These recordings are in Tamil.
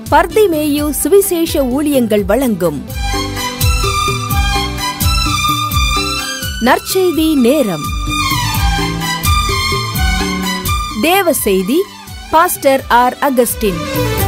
பர்திமேயு சுவிசேஷ ஊழியங்கள் வழங்கும் நற்செய்தி நேரம் தேவ செய்தி பாஸ்டர் ஆர் அகஸ்டின்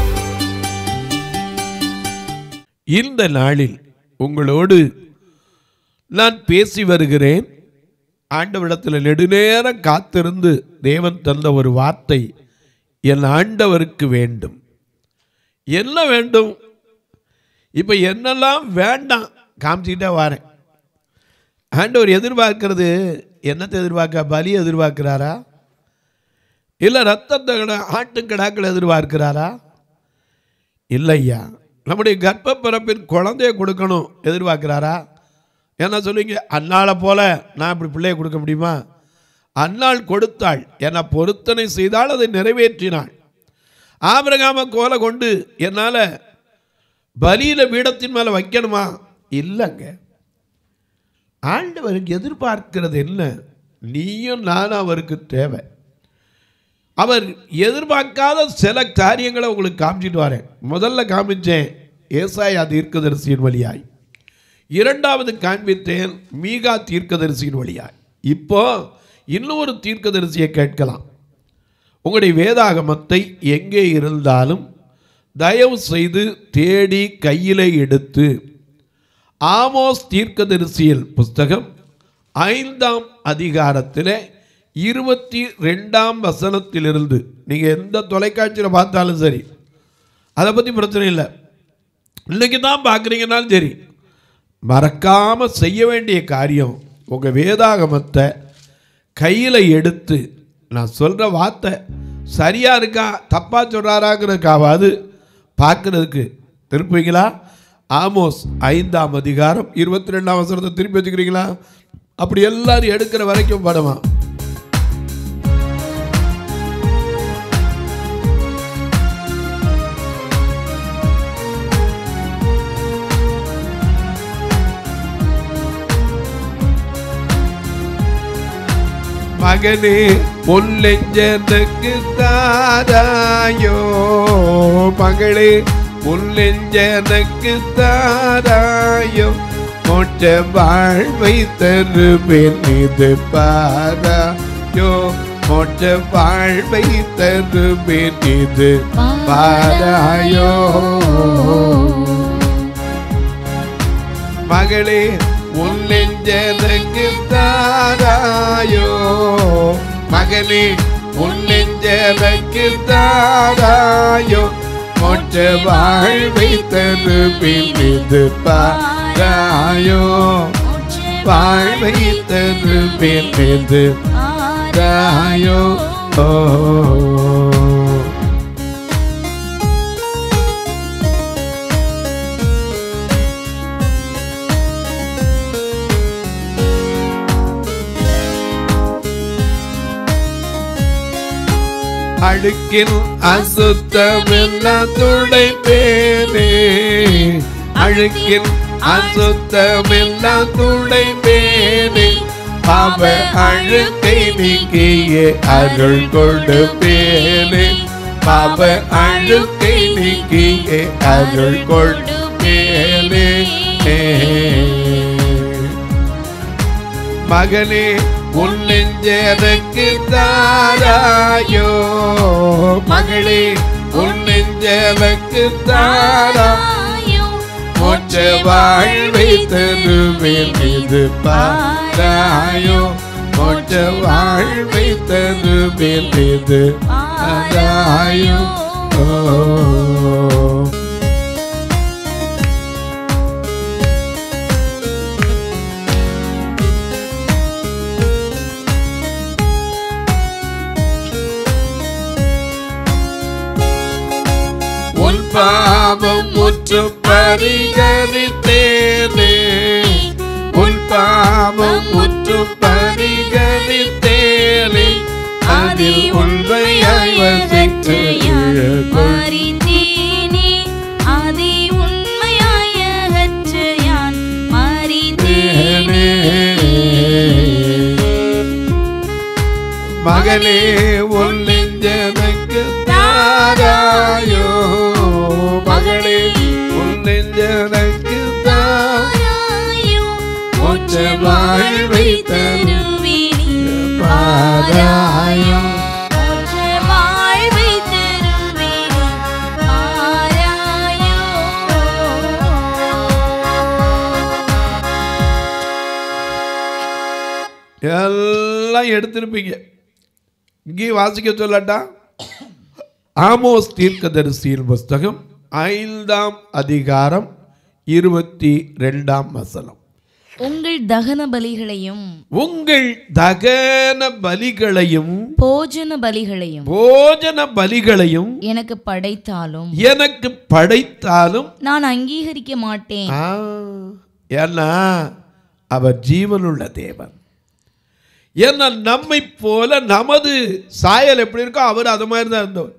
இந்த நாளில் உங்களோடு நான் பேசி வருகிறேன் ஆண்டவரிடத்தில் நெடுநேரம் காத்திருந்து தேவன் தந்த ஒரு வார்த்தை என் ஆண்டவருக்கு வேண்டும் என்ன வேண்டும் இப்போ என்னெல்லாம் வேண்டாம் காமிச்சிக்கிட்டே வரேன் ஆண்டவர் எதிர்பார்க்கிறது என்னத்தை எதிர்பார்க்க பலி எதிர்பார்க்கிறாரா இல்லை ரத்தத்தை கிட- ஆட்டுக்கிடாக்கள் எதிர்பார்க்கிறாரா இல்லையா நம்முடைய கர்ப்ப பிறப்பின் குழந்தைய கொடுக்கணும் எதிர்பார்க்கிறாரா என்ன சொல்லுவீங்க அன்னாளை போல நான் இப்படி பிள்ளைய கொடுக்க முடியுமா அன்னாள் கொடுத்தாள் என்னை பொருத்தனை செய்தால் அதை நிறைவேற்றினாள் ஆபிரகாம கோலை கொண்டு என்னால் பலியில் பீடத்தின் மேலே வைக்கணுமா இல்லைங்க ஆண்டவருக்கு எதிர்பார்க்கிறது என்ன நீயும் நானும் அவருக்கு தேவை அவர் எதிர்பார்க்காத சில காரியங்களை உங்களுக்கு காமிச்சிட்டு வரேன் முதல்ல காமிச்சேன் ஏசாயா தீர்க்கதரிசியின் வழியாய் இரண்டாவது காண்பித்தேன் மீகா தீர்க்கதரிசியின் வழியாய் இப்போ இன்னொரு தீர்க்கதரிசியை கேட்கலாம் உங்களுடைய வேதாகமத்தை எங்கே இருந்தாலும் தயவு செய்து தேடி கையிலே எடுத்து ஆமோஸ் தீர்க்கதரிசியல் புஸ்தகம் ஐந்தாம் அதிகாரத்தில் இருபத்தி ரெண்டாம் வசனத்திலிருந்து நீங்கள் எந்த தொலைக்காட்சியில் பார்த்தாலும் சரி அதை பற்றி பிரச்சனை இல்லை இன்னைக்கு தான் பார்க்குறீங்கனாலும் சரி மறக்காமல் செய்ய வேண்டிய காரியம் உங்கள் வேதாகமத்தை கையில் எடுத்து நான் சொல்கிற வார்த்தை சரியாக இருக்கா தப்பாக சொல்கிறாராங்கிறதுக்காவது பார்க்குறதுக்கு திருப்புவீங்களா ஆமோஸ் ஐந்தாம் அதிகாரம் இருபத்தி ரெண்டாம் வசனத்தை திருப்பி வச்சுக்கிறீங்களா அப்படி எல்லாரும் எடுக்கிற வரைக்கும் படமா மகனே முள்ளெஞ்சனுக்கு தாராயோ மகளே முள்ளெஞ்சனுக்கு தாராயோ மோட்ச வாழ்வை தருவேன் இது பாராயோ மோட்ச வாழ்வை தருவேன் இது பாராயோ மகளே உன் நெஞ்சனுக்கு தாராயோ மகனே உன் நெஞ்சனுக்கு தாராயோ மோட்ச வாழ்வை தருவேன் இது பாராயோ வாழ்வை தருவேன் இது பாராயோ ஓ அழுக்கின் அசுத்தமெல்லாம் துடைப்பேனே அழுக்கின் அசுத்தமெல்லாம் துடைப்பேனே அவ அழுக்கை நீக்கிய அருள் கொடுப்பேனே பாவ அழுக்கை நீக்கிய அருள் கொடுப்பேனே மகனே உன் நெஞ்சஎனக்கு தாராயோ மகளே உன் நெஞ்சஎனக்கு தாராயோ மோட்ச வாழ்வை தருவேன் இது பாராயோ மோட்ச வாழ்வை தருவேன் இது பாராயோ ஓ உன் பாவம் முற்று பரிகரித்தேனே உன் பாவம் முற்று பரிகரித்தேனே அதில் உண்மையாய் வசித்து இழக்கும் மறித்தேனே அதை உண்மையாய் அகற்ற யான் மறித்தேனே மகளே உன் நெஞ்சனுக்கு தாராயோ வாழ்வை தருவேனே பாராயோ மோட்ச வாழ்வை தருவேனே பாராயோ எல்லாம் எடுத்திருப்பீங்க இங்கேயும் வாசிக்க சொல்லட்டா ஆமோஸ் தீர்க்கதரிசியின் புஸ்தகம் ஐந்தாம் அதிகாரம் இருபத்தி ரெண்டாம் வசனம் உங்கள் தகன பலிகளையும் உங்கள் தகன பலிகளையும் போஜன பலிகளையும் போஜன பலிகளையும் எனக்கு படைத்தாலும் எனக்கு படைத்தாலும் நான் அங்கீகரிக்க மாட்டேன் ஆ, ஏன்னா அவர் ஜீவனுள்ள தேவன் ஏன்னா நம்மை போல நமது சாயல் எப்படி இருக்கோ அவர் அது மாதிரி தான் இருந்தவர்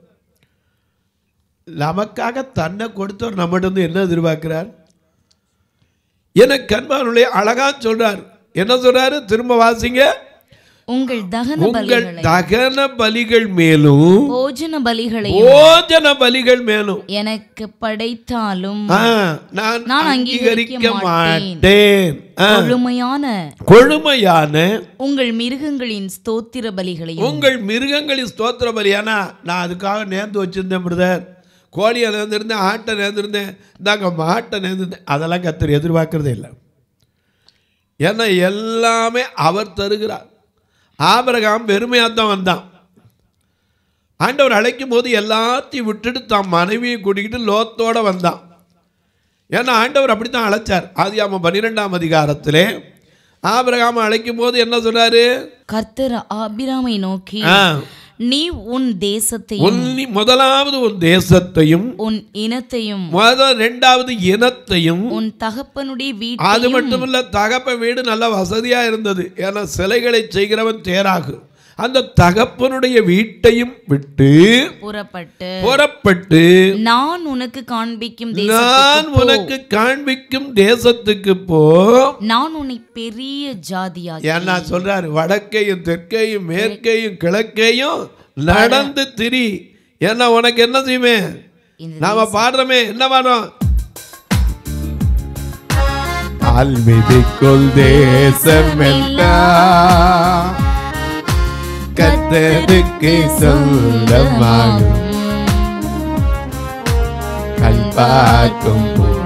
நமக்காக தன்னை கொடுத்தவர் நம்மகிட்ட வந்து என்ன எதிர்பார்க்கிறார் எனக்கு கண்பானுடைய அழகா சொல்றார் என்ன சொல்றாரு திரும்ப வாசிங்க உங்கள் தகன உங்கள் பலிகளை தகன பலிகள் மேலும் போஜன பலிகளையும் போஜன பலிகள் மேலும் எனக்கு படைத்தாலும் ஆ, நான் நான் அங்கீகரிக்க அங்கீகரிக்க மாட்டேன் ஆ, கொழுமையான கொழுமையான உங்கள் மிருகங்களின் ஸ்தோத்திர பலிகளையும் உங்கள் மிருகங்களின் ஸ்தோத்திர பலியானா நான் அதுக்காக நேர்ந்து வச்சிருந்தேன் பிரதர் கோழியை நேர்ந்திருந்தேன் ஆட்டை நேர்ந்திருந்தேன் இந்தாங்க மாட்டை நேர்ந்திருந்தேன் அதெல்லாம் கத்தர் எதிர்பார்க்கறதே இல்லை ஏன்னா எல்லாமே அவர் தருகிறார் ஆபரகாம் வெறுமையாக தான் வந்தான் ஆண்டவர் அழைக்கும் போது எல்லாத்தையும் விட்டுட்டு தான் மனைவியை கூட்டிக்கிட்டு லோத்தோட வந்தான் ஏன்னா ஆண்டவர் அப்படி தான் அழைச்சார் ஆதியாம பன்னிரெண்டாம் அதிகாரத்திலே ஆபிரகாம் அழைக்கும் போது என்ன சொல்றாரு கர்த்தர் ஆபிராமை நோக்கி ஆ, நீ உன் தேசத்தையும் உன்னி முதலாவது உன் தேசத்தையும் உன் இனத்தையும் முதல் ரெண்டாவது இனத்தையும் உன் தகப்பனுடைய அது வீட்டையும் மட்டுமில்ல தகப்ப வீடு நல்ல வசதியா இருந்தது ஏன்னா சிலைகளை செய்கிறவன் தேராகு அந்த தகப்பனுடைய வீட்டையும் விட்டு புறப்பட்டு புறப்பட்டு நான் உனக்கு காண்பிக்கும் நான் தேசத்துக்கு போ. உனக்கு காண்பிக்கும் தேசத்துக்கு போ நான் உன்னை பெரிய ஜாதியாக்கி ஏன்னா சொல்றாரு வடக்கையும் தெற்கையும் மேற்கையும் கிழக்கையும் நடந்து திரி ஏன்னா உனக்கு என்ன செய்வேன் இந்த நாம பாடுறோமே என்ன பாடுறோம் அல்மிதிக்குள் தேசமெல்லாம் கத்தருக்கு சொந்தமாகும் கண் பார்க்கும்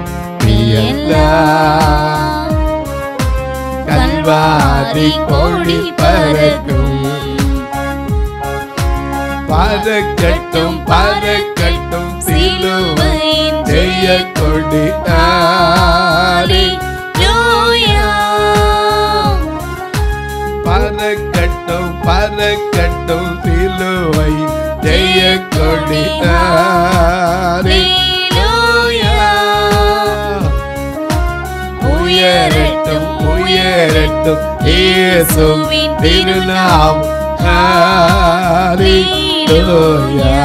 பூமியெல்லாம் கல்வாரி கோடி பறக்கும் பறக்கட்டும் பறக்கட்டும் சிலுவை ஜெய கொடி ஆடி பறக்கட்டும் பறக்கட்டும் சிலுவை ஜெய கொடி ஆடி உயரட்டும் உயரட்டும் இயேசுவின் திருநாம் ஹalleluya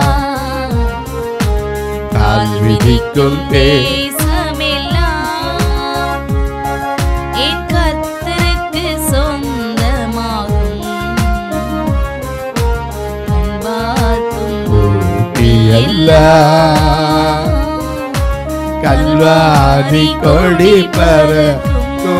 கால் விதிக்கும் பே தேசமெல்லாம் என் கர்த்தருக்கு சொந்தமாகும் கண் பார்க்கும் எல்லாம் கல்வாரி கொடி பறக்கோ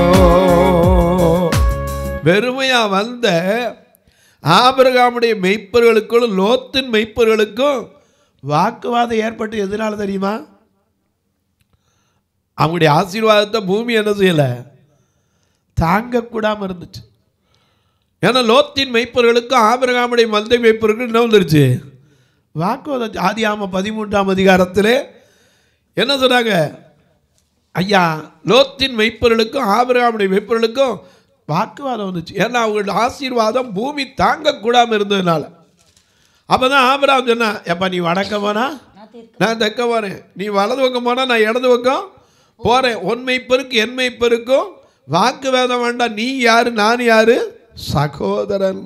வெறுமையா வந்த ஆபிரகாமுடைய மெய்ப்பர்களுக்கும் லோத்தின் மெய்ப்பர்களுக்கும் வாக்குவாதம் ஏற்பட்டு எதனால தெரியுமா அவங்களுடைய ஆசீர்வாதத்தை பூமி என்ன செய்யல தாங்கக்கூடாம இருந்துச்சு ஏன்னா லோத்தின் மெய்ப்பர்களுக்கும் ஆபிரகாமுடைய மந்தை மெய்ப்பர்களுக்கும் என்ன வந்துருச்சு வாக்குவாதம் ஆதி ஆம பதிமூன்றாம் அதிகாரத்திலே என்ன சொன்னாங்க ஐயா லோத்தின் மெய்ப்பொருளுக்கும் ஆபிரகாமுடைய மெய்ப்பொருளுக்கும் வாக்குவாதம் வந்துச்சு ஏன்னா அவங்களோட ஆசீர்வாதம் பூமி தாங்கக்கூடாமல் இருந்ததுனால அப்போ தான் ஆபிரகாம் சொன்னா எப்பா நீ வடக்க போனா நான் தெக்க போகிறேன் நீ வலது பக்கம் போனா நான் இடது பக்கம் போகிறேன் உன் மெய்ப்பருக்கு என் மெய்ப்பருக்கும் வாக்கு வேதம் வேண்டாம் நீ யாரு நான் யாரு சகோதரன்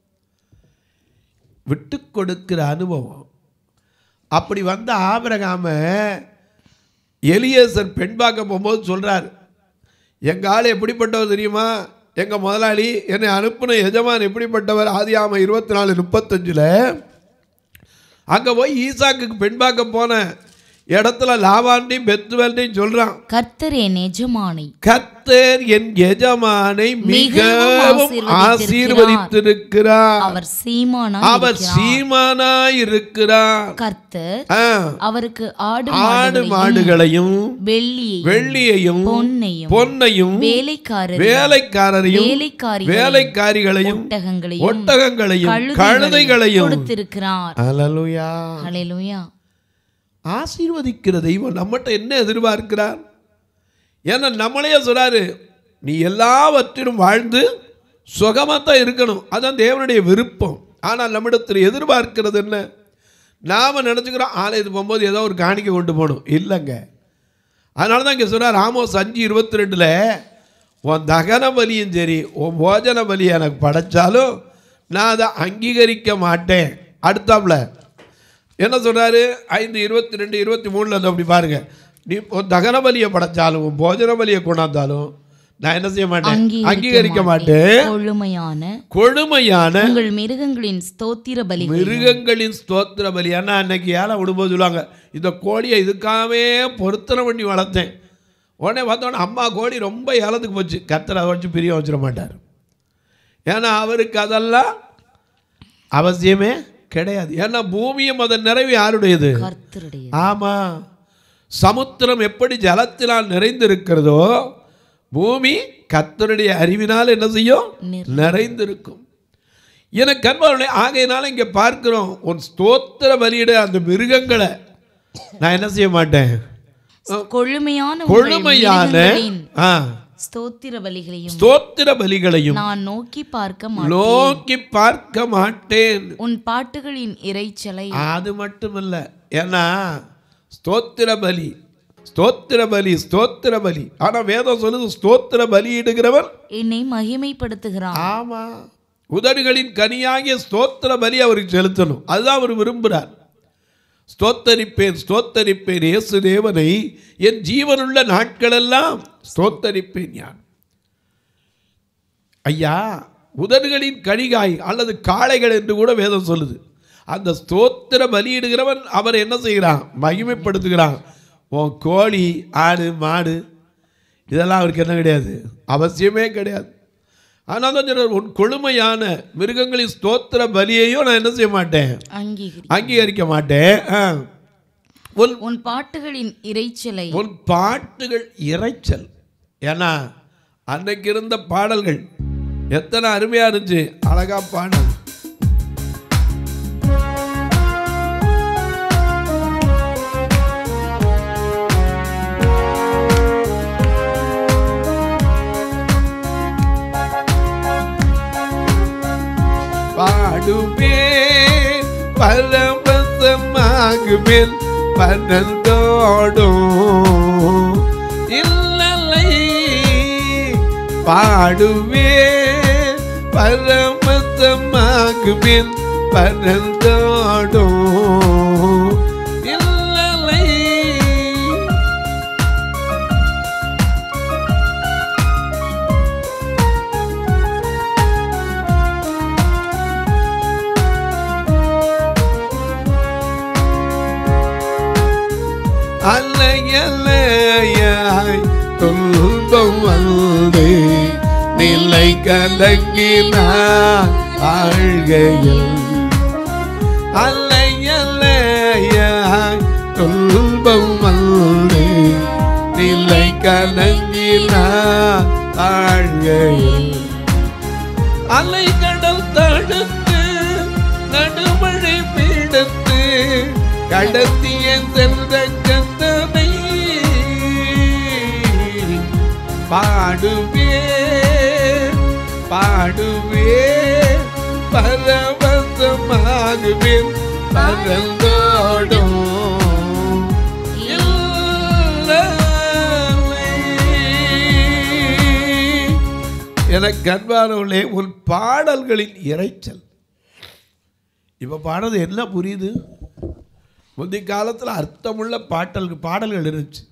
விட்டு கொடுக்கிற அனுபவம் அப்படி வந்த ஆபிரகாம எலியேசர் பெண் பார்க்க போகும்போது சொல்றார் எங்க ஆள் எப்படிப்பட்டவர் தெரியுமா எங்க முதலாளி என்னை அனுப்பின எஜமான் எப்படிப்பட்டவர் ஆதியாம இருபத்தி நாலு முப்பத்தஞ்சில் அங்கே போய் ஈசாக்குக்கு பெண் பார்க்க போனேன் இடத்துல லாவாண்டையும் பெத்துவல்டையும் சொல்றான் கர்த்தர் என் எஜமானை கத்தர் என் எஜமானை மிகவும் மிகவும் ஆசீர்வதித்திருக்கிறார் அவர் சீமானா அவர் சீமானாய் இருக்கிறார் கர்த்தர் ஆ, அவருக்கு ஆடு ஆடு மாடுகளையும் மாடுகளையும் வெள்ளியை வெள்ளியையும் பொன்னையும் பொன்னையும் வேலைக்காரர் வேலைக்காரரையும் வேலைக்காரிகளையும் வேலைக்காரிகளையும் ஒட்டகங்களையும் ஒட்டகங்களையும் கழுதைகளையும் கழுதைகளையும் கொடுத்திருக்கிறார் அல்லேலூயா ஹalleluya ஆசீர்வதிக்கிற தெய்வம் நம்மகிட்ட என்ன எதிர்பார்க்கிறார் ஏன்னா நம்மளையே சொல்றாரு நீ எல்லாவற்றிலும் வாழ்ந்து சுகமாக தான் இருக்கணும் அதான் தேவனுடைய விருப்பம் ஆனால் நம்மிடத்தில் எதிர்பார்க்கிறது என்ன நாம் நினச்சிக்கிறோம் ஆலயத்துக்கு போகும்போது ஏதோ ஒரு காணிக்கை கொண்டு போகணும் இல்லைங்க அதனால தான் இங்கே சொல்கிறார் ஆமோஸ் அஞ்சு இருபத்தி ரெண்டில் உன் தகன பலியும் சரி உன் போஜன பலி எனக்கு படைச்சாலும் நான் அதை அங்கீகரிக்க மாட்டேன் அடுத்தாப்புல என்ன சொல்கிறாரு ஐந்து இருபத்தி ரெண்டு இருபத்தி மூணில் வந்து அப்படி பாருங்க நீ உன் தகன பலியை படைச்சாலும் உன் போஜன பலியை கொண்டாந்தாலும் நான் என்ன செய்ய மாட்டேன் அங்கீகரிக்க மாட்டேன் கொழுமையான கொழுமையான உங்கள் மிருகங்களின் ஸ்தோத்திர பலி மிருகங்களின் ஸ்தோத்திர பலி ஏன்னா அன்னைக்கு ஏழை விடும்போது சொல்லுவாங்க இந்த கோழியை இதுக்காகவே பொருத்தனை பண்ணி வளர்த்தேன் உடனே வந்தோடனே அம்மா கோழி ரொம்ப ஏலத்துக்கு போச்சு கத்தரை அதை வச்சு பிரிய வச்சிட மாட்டார் ஏன்னா அவருக்கு அதெல்லாம் அவசியமே கிடையாது ஏன்னா பூமியும் அதன் நிறைவு யாருடையது கர்த்தருடைய ஆமா சமுத்திரம் எப்படி ஜலத்தினால் நிறைந்திருக்கிறதோ பூமி கத்தருடைய அறிவினால் என்ன செய்யும் நிறைந்திருக்கும் எனக்கு அன்பாளே ஆகையினால இங்கே பார்க்கிறோம் உன் ஸ்தோத்திர பலியிட அந்த மிருகங்களை நான் என்ன செய்ய மாட்டேன் கொழுமையான உங்கள் கொழுமையான மிருகங்களின் ஆ, ஸ்தோத்திர பலிகளையும் ஸ்தோத்திர பலிகளையும் நான் நோக்கி பார்க்க மாட்டேன் நோக்கி பார்க்க மாட்டேன் உன் பாட்டுகளின் இரைச்சலை அது மட்டுமல்ல ஏன்னா ஸ்தோத்திர பலி ஸ்தோத்திர பலி ஸ்தோத்திர பலி ஆனா வேதம் சொல்லுது ஸ்தோத்திர பலியிடுகிறவன் என்னை மகிமைப்படுத்துகிறான் ஆமா உதடுகளின் கனியாகிய ஸ்தோத்திர பலி அவருக்கு செலுத்தணும் அதுதான் அவர் விரும்புகிறார் ஸ்தோத்தரிப்பேன் ஸ்தோத்தரிப்பேன் இயேசு தேவனை என் ஜீவனுள்ள நாட்களெல்லாம் ஸ்தோத்தரிப்பேன் யான் ஐயா உதடுகளின் கனிகாய் அல்லது காளைகள் என்று கூட வேதம் சொல்லுது அந்த ஸ்தோத்திர பலியிடுகிறவன் அவர் என்ன செய்கிறான் மகிமைப்படுத்துகிறான் உன் கோழி ஆடு மாடு இதெல்லாம் அவருக்கு என்ன கிடையாது அவசியமே கிடையாது ஆனால் தான் சொல்றார், உன் கொழுமையான மிருகங்களின் ஸ்தோத்திர பலியையும் நான் என்ன செய்ய மாட்டேன் அங்கீகரி அங்கீகரிக்க மாட்டேன் ஆ. உன் உன் பாட்டுகளின் இரைச்சலை உன் பாட்டுகள் இரைச்சல் ஏன்னா அன்னைக்கு இருந்த பாடல்கள் எத்தனை அருமையா இருந்துச்சு அழகா பாடல் பாடுவேன் பரவசமாகுவேன் பனந்தோடும் இல்லை பாடுவேன் பரமசமாகுவேன் பனந்தோடும் இல்லை அலையலையாய் துன்பம் வந்து நிலை கலங்கினார் ஆழ்கையில் அலையலையாய் துன்பம் வந்து நிலை கலங்கினார் ஆழ்கையில் அலைகடல் தடுத்து நடுமழை பீடத்து கடத்திய சென்ற கத்தனை பாடுவே பாடுவே பரவசமாகுவேன் பரந்தோடும் இல்லை எனக்கு அன்பானவர்களே உன் பாடல்களின் இரைச்சல் இப்போ பாடுறது என்ன புரியுது முந்தைய காலத்தில் அர்த்தமுள்ள பாட்டல் பாடல்கள் இருந்துச்சு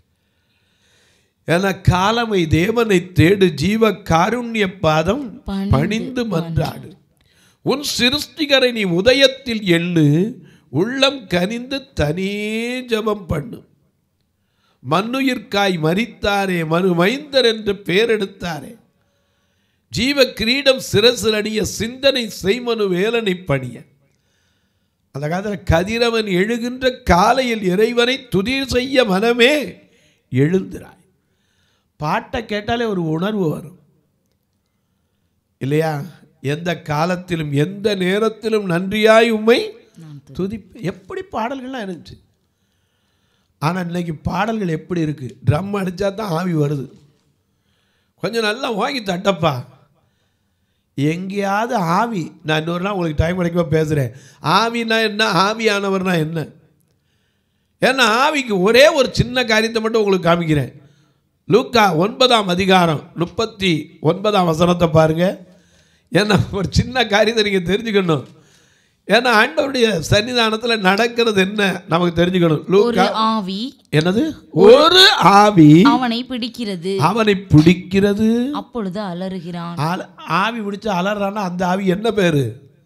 என காலமை தேவனை தேடு ஜீவ காருண்ய பாதம் பணிந்து பணிந்து மன்றாடு உன் சிருஷ்டிகரை நீ உதயத்தில் எள்ளு உள்ளம் கனிந்து தனி ஜெபம் பண்ணும் மண்ணுயிர்க்காய் மரித்தாரே மறு மைந்தர் என்று பெயரெடுத்தாரே ஜீவ கிரீடம் சிரசில் அணிய சிந்தனை செய்மனு வேலனை பணிய அந்த காலத்தில் கதிரவன் எழுகின்ற காலையில் இறைவனை துதி செய்ய மனமே எழுந்திராய் பாட்டை கேட்டாலே ஒரு உணர்வு வரும் இல்லையா எந்த காலத்திலும் எந்த நேரத்திலும் நன்றியாய் உம்மை துதிப்பு எப்படி பாடல்கள்லாம் இருந்துச்சு ஆனால் இன்னைக்கு பாடல்கள் எப்படி இருக்குது ட்ரம் அடித்தா தான் ஆவி வருது கொஞ்சம் நல்லா வாங்கி தட்டப்பா எங்கேயாவது ஆவி நான் இன்னொரு நாள் உங்களுக்கு டைம் கிடைக்கும்போது பேசுகிறேன் ஆவினா என்ன ஆவியானவர்னா என்ன ஏன்னா ஆவிக்கு ஒரே ஒரு சின்ன காரியத்தை மட்டும் உங்களுக்கு காமிக்கிறேன் லூக்கா ஒன்பதாம் அதிகாரம் முப்பத்தி ஒன்பதாம் வசனத்தை பாருங்க ஏன்னா ஒரு சின்ன காரியத்தை நீங்கள் தெரிஞ்சுக்கணும் ஏன்னா ஆண்டவருடைய சன்னிதானத்தில் நடக்கிறது என்ன நமக்கு தெரிஞ்சுக்கணும் ஒரு லூக்கா ஆவி என்னது ஒரு ஆவி அவனை பிடிக்கிறது அவனை பிடிக்கிறது அப்பொழுது அலறுகிறான் ஆல- ஆவி பிடிச்சு அலறான்னா அந்த ஆவி என்ன பேரு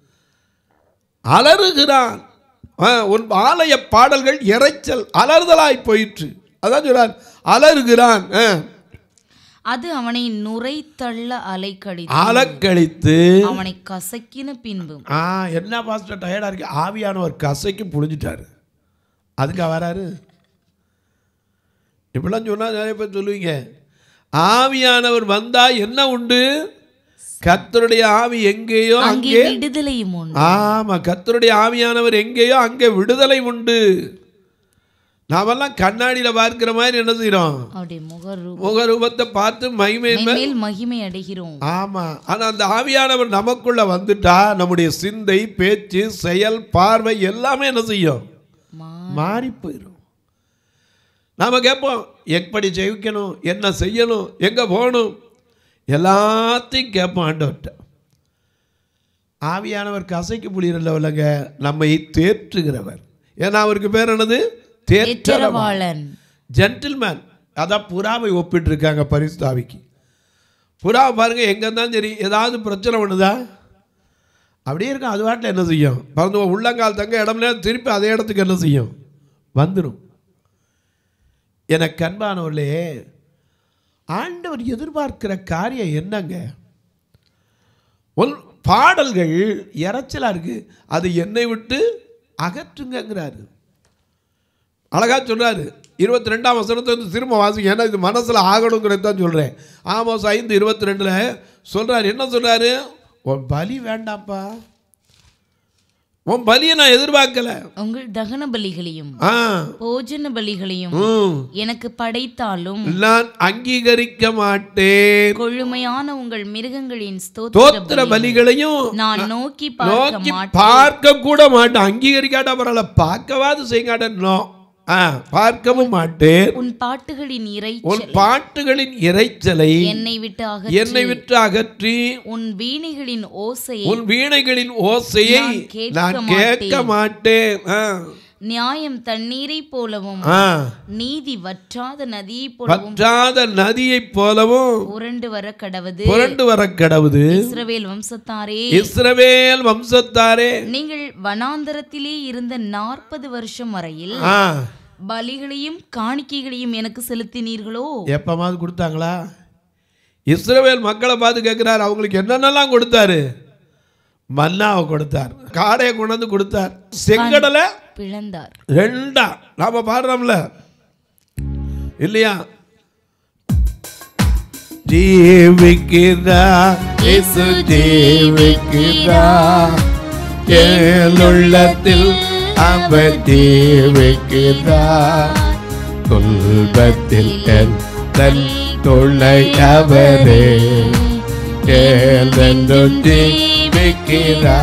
அலறுகிறான் ஆ, உன் ஆலய பாடல்கள் இறைச்சல் அலறுதலாய் போயிற்று அதான் சொல்றார் அலறுகிறான் ஆ. அது அவனை நுரை தள்ள அலைக்கடி அலக்கழித்து அவனை கசக்கின பின்பும் ஆ என்ன பாஸ்டர் டயர்டா இருக்கு ஆவியானவர் கசைக்கு புழிஞ்சிட்டாரு அதுக்கா வராரு இப்படிலாம் சொன்னா நிறைய பேர் சொல்லுவீங்க ஆவியானவர் வந்தா என்ன உண்டு கர்த்தருடைய ஆவி எங்கேயோ அங்கே அங்கே விடுதலையும் உண்டு ஆமா கர்த்தருடைய ஆவியானவர் எங்கேயோ அங்கே விடுதலை உண்டு நாமெல்லாம் கண்ணாடியில பார்க்கிற மாதிரி என்ன செய்றோம் அவருடைய முகரு முகரூபத்தை பார்த்து மகிமை மேல் மகிமை அடைகிறோம் ஆமா ஆனா அந்த ஆவியானவர் நமக்குள்ள வந்துட்டா நம்முடைய சிந்தை பேச்சு செயல் பார்வை எல்லாமே என்ன செய்யும் மா- மாறி போயிடும் நாம கேட்போம் எப்படி ஜெயிக்கணும் என்ன செய்யணும் எங்க போகணும் எல்லாத்தையும் கேட்போம் ஆண்டவர்கிட்ட ஆவியானவர் கசைக்கு புளியறல்லவல்லங்க நம்மை தேற்றுகிறவர் ஏன்னா அவருக்கு பேர் என்னது தேற்றரவாளன் தேற்றரவாளன் ஜென்டில்மேன் அதான் புறாவை ஒப்பிட்டிருக்காங்க பரிசுத்தாவிக்கு புறா பாருங்க எங்கே இருந்தாலும் சரி ஏதாவது பிரச்சனை பண்ணுதா அப்படியே இருக்கும் அது வாட்டில் என்ன செய்யும் பறந்து உள்ளங்கால் தங்க இடம்ல திருப்பி அதே இடத்துக்கு என்ன செய்யும் வந்துடும் எனக்கு அன்பானவர்களே ஆண்டவர் எதிர்பார்க்கிற காரியம் என்னங்க உன் பாடல்கள் இறைச்சலா இருக்கு அது என்னை விட்டு அகற்றுங்கிறாரு அழகா சொல்றாரு இருபத்தி ரெண்டாம் வசனத்தை வந்து திரும்ப வாசிங்க ஏன்னா இது மனசில் ஆகணுங்கிறது தான் சொல்கிறேன் ஆமாம் ஐந்து இருபத்தி ரெண்டில் சொல்கிறாரு என்ன சொல்கிறாரு உன் பலி வேண்டாம்ப்பா உன் பலியை நான் எதிர்பார்க்கல உங்கள் தகன பலிகளையும் ஆ போஜன பலிகளையும் ம் எனக்கு படைத்தாலும் நான் அங்கீகரிக்க மாட்டேன் கொழுமையான உங்கள் மிருகங்களின் ஸ்தோத்திர தோத்திர பலிகளையும் நான் நோக்கி பார்க்க நோக்கி மாட்டேன் பார்க்க கூட மாட்டேன் அங்கீகரிக்காட்டா பரவாயில்ல பார்க்கவாது செய்யாட்டோ ஆ பார்க்கவும் மாட்டேன் உன் பாட்டுகளின் உன் இறைச்சல் பாட்டுகளின் இறைச்சலை என்னை விட்டு அக என்னை விட்டு அகற்றி உன் வீணைகளின் ஓசையை உன் வீணைகளின் ஓசையை நான் கேட்க நான் கேட்க மாட்டேன் ஆ. நியாயம் தண்ணீரை போலவும் ஆ. நீதி வற்றாத நதியை போலவும் வற்றாத நதியைப் போலவும் புரண்டு வர கடவது புரண்டு வர கடவுது இஸ்ரவேல் வம்சத்தாரே இஸ்ரவேல் வம்சத்தாரே நீங்கள் வனாந்தரத்திலே இருந்த நாற்பது வருஷம் வரையில் ஆ பலிகளையும் காணிக்கைகளையும் எனக்கு செலுத்தினீர்களோ எப்பமாவது கொடுத்தாங்களா இஸ்ரவேல் மக்களை பார்த்து கேட்குறாரு அவங்களுக்கு என்னென்னலாம் கொடுத்தாரு மன்னாவை கொடுத்தார் காடையை கொண்டு வந்து கொடுத்தார் செங்கடலை பிளந்தார் ரெண்டா நாம பாடுறோம்ல இல்லையா ஜீவிக்கிறா இயேசு ஜீவிக்கிறா ஏழுள்ளத்தில் அவர் ஜீவிக்கிறா துன்பத்தில் என் தன் துணை அவரே ஏழென்றும் ஜீவிக்கிறா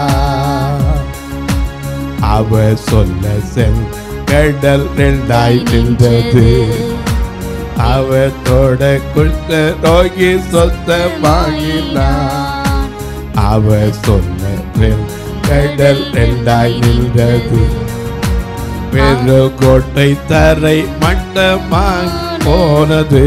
அவர் சொல்ல செல் கடல் ரெண்டாய் நின்றது அவர் தொட குஷ்ட நோக்கி சொத்தமாகினார் அவர் சொன்ன செல் கடல் ரெண்டாய் நின்றது பெரு கோட்டை தரை மட்டமாய் போனது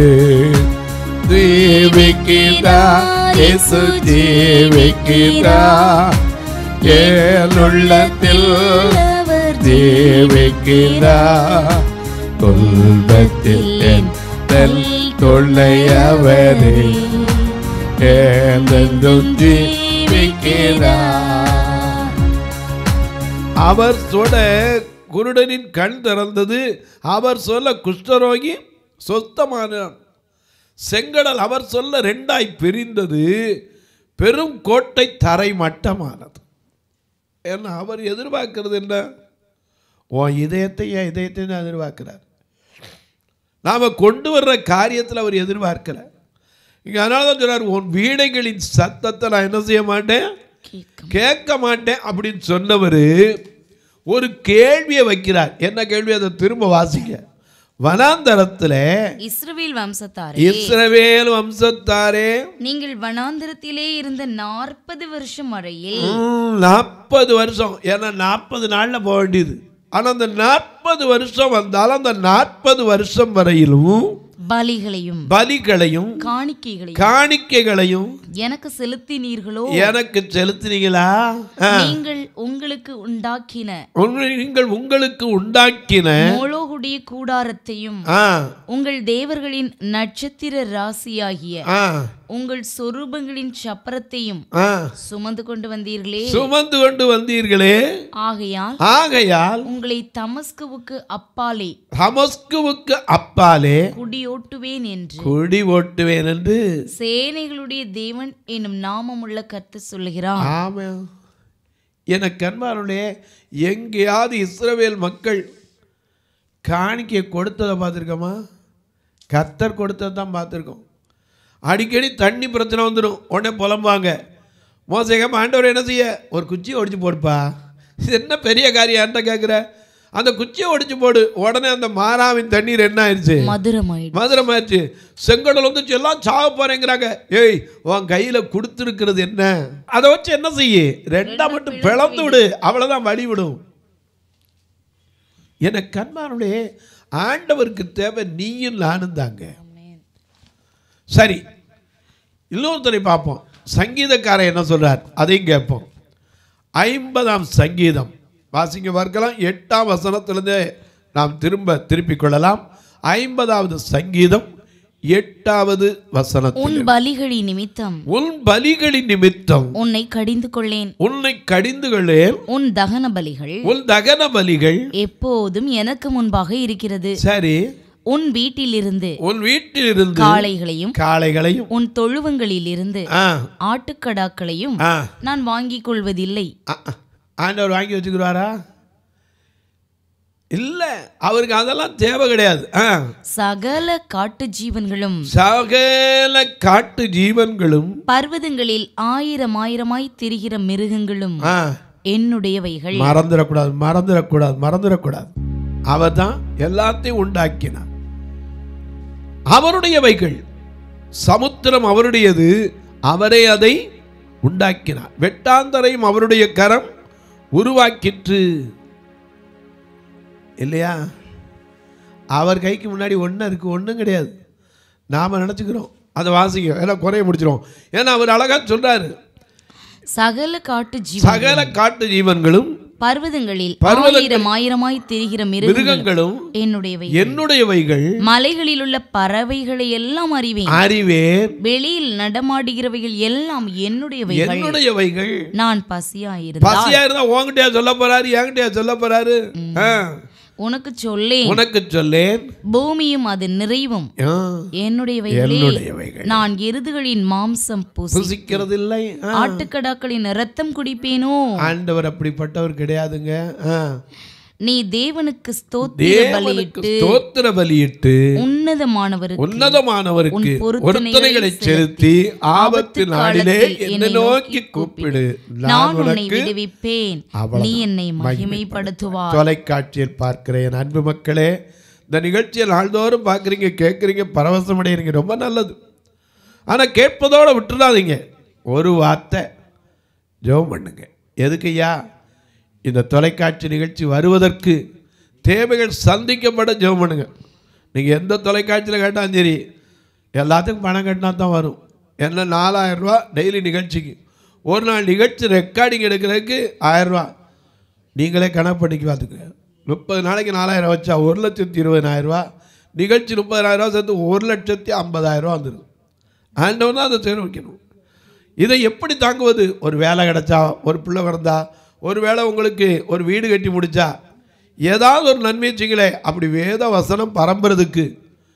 ஜீவிக்கிறா இயேசு ஜீவிக்கிறா ஏழுள்ளத்தில் அவர் தேவைக்கிறார் துன்பத்தில் என் தன் தொல்லையவரே ஏந்தென்றும் ஜீவிக்கிறார் அவர் சொல்ல குருடனின் கண் திறந்தது அவர் சொல்ல குஷ்டரோகி சொத்தமானான் செங்கடல் அவர் சொல்ல ரெண்டாய் பிரிந்தது பெரும் கோட்டை தரை மட்டமானது ஏன்னா அவர் எதிர்பார்க்கிறது என்ன உன் இதயத்தை என் இதயத்தை தான் எதிர்பார்க்கிறார் நாம் கொண்டு வர்ற காரியத்தில் அவர் எதிர்பார்க்கல இங்கே அதனால தான் சொல்றார் உன் வீணைகளின் சத்தத்தை நான் என்ன செய்ய மாட்டேன் கேட்க கேட்க மாட்டேன் அப்படின்னு சொன்னவர் ஒரு கேள்வியை வைக்கிறார் என்ன கேள்வி அதை திரும்ப வாசிக்க வனாந்தரத்தில் இஸ்ரவேல் வம்சத்தாரே இஸ்ரவேல் வம்சத்தாரே நீங்கள் வனாந்திரத்திலே இருந்த நாற்பது வருஷம் வரையில் நாற்பது வருஷம் ஏன்னா நாற்பது நாளில் போக வேண்டியது ஆனால் அந்த நாற்பது வருஷம் வந்தாலும் அந்த நாற்பது வருஷம் வரையிலும் பலிகளையும் பலிகளையும் காணிக்கைகளையும் காணிக்கைகளையும் எனக்கு செலுத்தினீர்களோ எனக்கு செலுத்தினீங்களா ஆ. நீங்கள் உங்களுக்கு உண்டாக்கின உங்கள் நீங்கள் உங்களுக்கு உண்டாக்கின மோளோகுடைய கூடாரத்தையும் ஆ உங்கள் தேவர்களின் நட்சத்திர ராசியாகிய ஆ உங்கள் சொரூபங்களின் சப்பரத்தையும் ஆ சுமந்து கொண்டு வந்தீர்களே சுமந்து கொண்டு வந்தீர்களே ஆகையால் ஆகையால் உங்களை தமஸ்குவுக்கு அப்பாலே தமஸ்குவுக்கு அப்பாலே குடியோட்டுவேன் என்று குடி ஓட்டுவேன் என்று சேனைகளுடைய தேவன் என்னும் நாமமுள்ள கர்த்த சொல்லுகிறான் ஆமா எனக்கு அன்பானுடைய எங்கேயாவது இஸ்ரவேல் மக்கள் காணிக்கை கொடுத்ததை பார்த்துருக்கோமா கத்தர் கொடுத்ததை தான் பார்த்துருக்கோம் அடிக்கடி தண்ணி பிரச்சனை வந்துடும் உடனே புலம்புவாங்க மோசகம் ஆண்டவர் என்ன செய்ய ஒரு குச்சியை ஒடிச்சு போடுப்பா இது என்ன பெரிய காரியம் என்கிட்ட கேட்குற அந்த குச்சியை ஒடிச்சு போடு உடனே அந்த மாறாவின் தண்ணீர் என்ன ஆயிடுச்சு மதுரமாயிடும் மதுரமாச்சு செங்கடல் வந்து எல்லாம் சாக போறேங்கிறாங்க ஏய் உன் கையில கொடுத்துருக்கிறது என்ன அதை வச்சு என்ன செய்ய ரெண்டா மட்டும் பிளந்து விடு அவ்வளவுதான் வழி விடும் என கண்மானுடைய ஆண்டவருக்கு தேவை நீயும் நானும் தாங்க சரி இன்னொருத்தரை பார்ப்போம் சங்கீதக்காரன் என்ன சொல்றார் அதையும் கேட்போம் ஐம்பதாம் சங்கீதம் வாசிங்க பார்க்கலாம் எட்டாம் வசனத்திலிருந்தே நாம் திரும்ப திருப்பிக் கொள்ளலாம் ஐம்பதாவது சங்கீதம் எட்டாவது வசனத்தில் உன் பலிகளின் நிமித்தம் உன் பலிகளின் நிமித்தம் உன்னை கடிந்து கொள்ளேன் உன்னை கடிந்துகளேன் உன் தகன பலிகள் உன் தகன பலிகள் எப்போதும் எனக்கு முன்பாக இருக்கிறது சரி உன் வீட்டிலிருந்து உன் வீட்டிலிருந்து காளைகளையும் காளைகளையும் உன் தொழுவங்களிலிருந்து ஆ ஆட்டுக்கடாக்களையும் ஆ நான் வாங்கிக் கொள்வதில்லை ஆ, ஆ. ஆண்டவர் வாங்கி வச்சுக்கிறாரா இல்லை அவருக்கு அதெல்லாம் தேவை கிடையாது ஆ சகல காட்டு ஜீவன்களும் சகல காட்டு ஜீவன்களும் பர்வதங்களில் ஆயிரம் ஆயிரமாய் திரிகிற மிருகங்களும் ஆ என்னுடையவைகள் மறந்துடக்கூடாது மறந்துடக்கூடாது மறந்துடக்கூடாது அவர் தான் எல்லாத்தையும் உண்டாக்கினார் அவருடையவைகள் சமுத்திரம் அவருடையது அவரே அதை உண்டாக்கினார் வெட்டாந்தரையும் அவருடைய கரம் உருவாக்கிற்று இல்லையா அவர் கைக்கு முன்னாடி ஒன்றும் இருக்கு ஒன்றும் கிடையாது நாம் நினச்சிக்கிறோம் அதை வாசிக்க ஏன்னா குறைய முடிச்சிடும் ஏன்னா அவர் அழகா சொல்றாரு சகல காட்டு ஜீவன் சகல காட்டு ஜீவன்களும் பர்வதங்களில் பர்வதங்கள் ஆயிரம் ஆயிரமாய் திரிகிற மிருகங்களும் மிருகங்களும் என்னுடையவை என்னுடையவைகள் மலைகளில் உள்ள பறவைகளை எல்லாம் அறிவேன் அறிவேன் வெளியில் நடமாடுகிறவைகள் எல்லாம் என்னுடையவைகள் என்னுடையவைகள் நான் பசியாயிருந்தால் பசியா இருந்தா உன்கிட்டயா சொல்ல போறாரு என்கிட்டயா சொல்ல போறாரு ஆ, உனக்கு சொல்லேன் உனக்கு சொல்லேன் பூமியும் அது நிறைவும் ஆ, என்னுடையவைகளே என்னுடையவைகள் நான் எருதுகளின் மாம்சம் பூசி புசிக்கிறது இல்லை ஆ, ஆட்டுக்கடாக்களின் இரத்தம் குடிப்பேனோ ஆண்டவர் அப்படிப்பட்டவர் கிடையாதுங்க ஆ. நீ தேவனுக்கு ஸ்தோத்திர தேவனுக்கு பலியிட்டு ஸ்தோத்திர பலியிட்டு உன்னதமானவருக்கு உன்னதமானவருக்கு உன் பொருத்தனைகளை ஒருத்தனைகளை செலுத்தி ஆபத்து நாளிலே என்னை நோக்கி கூப்பிடு நான் உன்னை உனக்கு விடுவிப்பேன் நீ என்னை மகிமைப்படுத்துவார் தொலைக்காட்சியில் பார்க்கிற என் அன்பு மக்களே இந்த நிகழ்ச்சியை நாள்தோறும் பார்க்குறீங்க கேட்குறீங்க பரவசம் அடைகிறீங்க ரொம்ப நல்லது ஆனால் கேட்பதோடு விட்டுடாதீங்க ஒரு வார்த்தை ஜெபம் பண்ணுங்க எதுக்குய்யா இந்த தொலைக்காட்சி நிகழ்ச்சி வருவதற்கு தேவைகள் சந்திக்கப்பட ஜெபம் பண்ணுங்க நீங்கள் எந்த தொலைக்காட்சியில் கேட்டாலும் சரி எல்லாத்துக்கும் பணம் கட்டினா தான் வரும் என்ன நாலாயிரம் ரூபா டெய்லி நிகழ்ச்சிக்கு ஒரு நாள் நிகழ்ச்சி ரெக்கார்டிங் எடுக்கிறதுக்கு ஆயிரம் ரூபா நீங்களே கணக்கு பண்ணிக்கு பார்த்துக்க முப்பது நாளைக்கு நாலாயிரம் வச்சா ஒரு லட்சத்தி இருபதாயிரம் ரூபா நிகழ்ச்சி முப்பதாயிரம் ரூபா சேர்த்து ஒரு லட்சத்தி ஐம்பதாயிரம் ரூபா வந்துடும் ஆண்டவன் தான் அதை செய்ய வைக்கணும் இதை எப்படி தாங்குவது ஒரு வேலை கிடைச்சா ஒரு பிள்ளை பிறந்தா ஒரு வேளை உங்களுக்கு ஒரு வீடு கட்டி முடிச்சா ஏதாவது ஒரு நன்மை செய்யலே அப்படி வேத வசனம் பரம்புறதுக்கு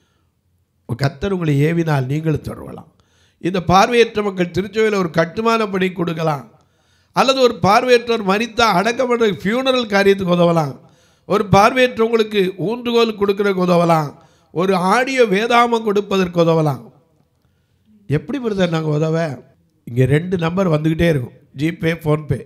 கத்தர் உங்களை ஏவினால் நீங்களும் தொடரலாம் இந்த பார்வையற்ற மக்கள் திருச்சோயில் ஒரு கட்டுமான பணி கொடுக்கலாம் அல்லது ஒரு பார்வையற்றவர் மறித்தா அடக்கம் பண்ணுற ஃபியூனரல் காரியத்துக்கு உதவலாம் ஒரு பார்வையற்றவங்களுக்கு ஊன்றுகோல் கொடுக்கறதுக்கு உதவலாம் ஒரு ஆடியோ வேதாமம் கொடுப்பதற்கு உதவலாம் எப்படி பிரதர் நாங்கள் உதவ இங்கே ரெண்டு நம்பர் வந்துக்கிட்டே இருக்கும் ஜிபே ஃபோன்பே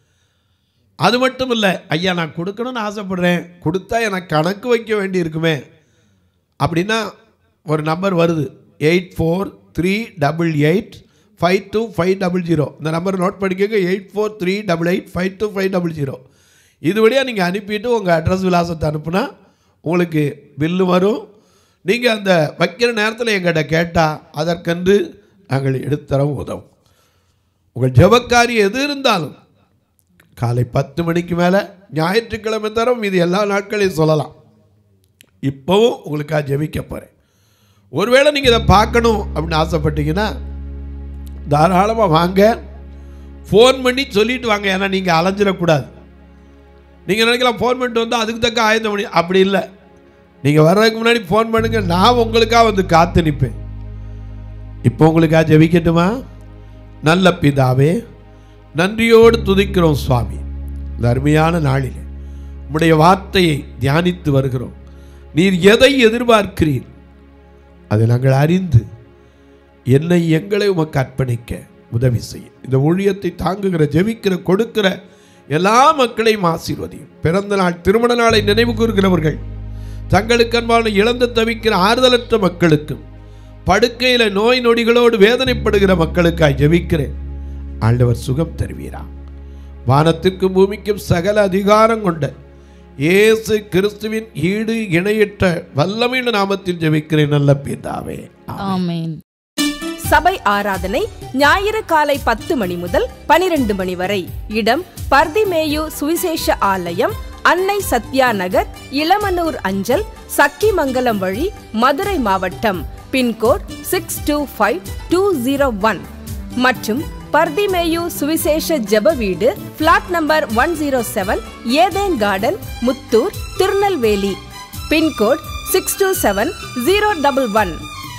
அது மட்டும் இல்லை ஐயா நான் கொடுக்கணும்னு ஆசைப்படுறேன் கொடுத்தா எனக்கு கணக்கு வைக்க வேண்டி இருக்குமே அப்படின்னா ஒரு நம்பர் வருது eight four three double eight five two five double zero இந்த நம்பர் நோட் பண்ணிக்கோங்க eight four three double eight five two five double zero இது வழியாக நீங்கள் அனுப்பிட்டு உங்கள் அட்ரஸ் விலாசத்தை அனுப்புனா உங்களுக்கு பில்லு வரும் நீங்கள் அந்த வைக்கிற நேரத்தில் எங்கிட்ட கேட்டால் அதற்கென்று நாங்கள் எடுத்தரவும் உதவும் உங்கள் ஜெபக்காரி எது இருந்தாலும் காலை பத்து மணிக்கு மேலே ஞாயிற்றுக்கிழமை தரம் இது எல்லா நாட்களையும் சொல்லலாம் இப்போவும் உங்களுக்காக ஜெபிக்க போகிறேன் ஒருவேளை நீங்கள் இதை பார்க்கணும் அப்படின்னு ஆசைப்பட்டீங்கன்னா தாராளமாக வாங்க ஃபோன் பண்ணி சொல்லிட்டு வாங்க ஏன்னா நீங்கள் அலைஞ்சிடக்கூடாது நீங்கள் நினைக்கலாம் ஃபோன் பண்ணிட்டு வந்தால் அதுக்கு தக்க ஆயத்தம் பண்ணி அப்படி இல்லை நீங்கள் வர்றதுக்கு முன்னாடி ஃபோன் பண்ணுங்க நான் உங்களுக்காக வந்து காத்து நிற்பேன் இப்போ உங்களுக்காக ஜெபிக்கட்டுமா நல்ல பிதாவே நன்றியோடு துதிக்கிறோம் சுவாமி இந்த அருமையான நாளில் உம்முடைய வார்த்தையை தியானித்து வருகிறோம் நீர் எதை எதிர்பார்க்கிறீர் அதை நாங்கள் அறிந்து என்னை எங்களை உமக்கு அர்ப்பணிக்க உதவி செய்யும் இந்த ஊழியத்தை தாங்குகிற ஜெபிக்கிற கொடுக்கிற எல்லா மக்களையும் ஆசீர்வதியும் பிறந்த நாள் திருமண நாளை நினைவு கூறுகிறவர்கள் தங்களுக்கு அன்பான இழந்து தவிக்கிற ஆறுதலற்ற மக்களுக்கும் படுக்கையில் நோய் நொடிகளோடு வேதனைப்படுகிற மக்களுக்காய் ஜெபிக்கிறேன் ஆண்டவர் சுகம் தருவீரா வானத்திற்கும் பூமிக்கும் சகல அதிகாரம் கொண்ட இயேசு கிறிஸ்துவின் ஈடு இணையற்ற வல்லமையுள்ள நாமத்தில் ஜெபிக்கிறேன் நல்ல பிதாவே ஆமென் சபை ஆராதனை ஞாயிறு காலை பத்து மணி முதல் பனிரெண்டு மணி வரை இடம் பர்திமேயு சுவிசேஷ ஆலயம் அன்னை சத்யா நகர் இளமனூர் அஞ்சல் சக்கிமங்கலம் வழி மதுரை மாவட்டம் pincode six two five two zero one மற்றும் பர்திமேயு சுவிசேஷ ஜெப வீடு plot number one zero seven Eden garden Muthur Tirunelveli pincode six two seven zero double one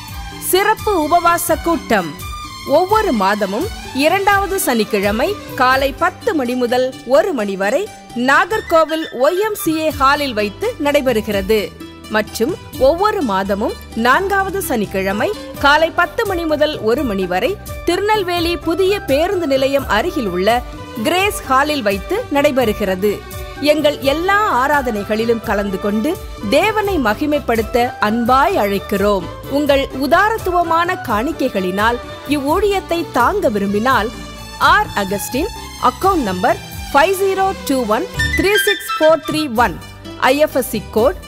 சிறப்பு உபவாச கூட்டம் ஒவ்வொரு மாதமும் இரண்டாவது சனிக்கிழமை காலை பத்து மணி முதல் ஒரு மணி வரை நாகர்கோவில் ஒய்எம்சிஏ ஹாலில் வைத்து நடைபெறுகிறது மற்றும் ஒவ்வொரு மாதமும் நான்காவது சனிக்கிழமை காலை பத்து மணி முதல் ஒரு மணி வரை திருநெல்வேலி புதிய பேருந்து நிலையம் அருகில் உள்ள கிரேஸ் ஹாலில் வைத்து நடைபெறுகிறது எங்கள் எல்லா ஆராதனைகளிலும் கலந்து கொண்டு தேவனை மகிமைப்படுத்த அன்பாய் அழைக்கிறோம் உங்கள் உதாரத்துவமான காணிக்கைகளினால் இவ்வூழியத்தை தாங்க விரும்பினால் R Augustine account number five zero two one three six four three one IFSC code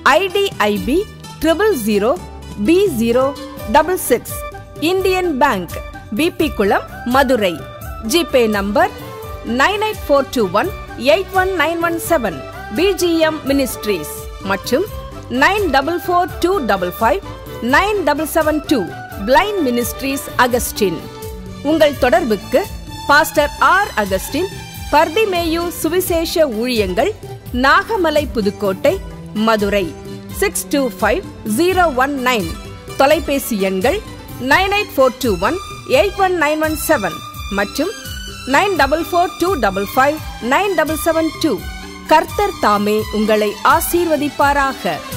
IDIB triple zero P zero double six Indian bank Bibi Kulam Madurai GPay number nine eight four two one eight one nine one seven BGM ministries மற்றும் nine double four two double five nine double seven two blind ministries Augustine உங்கள் தொடர்புக்கு பாஸ்டர் ஆர் அகஸ்டின் பர்திமேயு சுவிசேஷ ஊழியங்கள் Nagamalai Pudukkottai Madurai six two five zero one nine தொலைபேசி எண்கள் nine eight four two one eight one nine one seven மற்றும் nine double four two double five nine double seven two கர்த்தர் தாமே உங்களை ஆசீர்வதிப்பாராக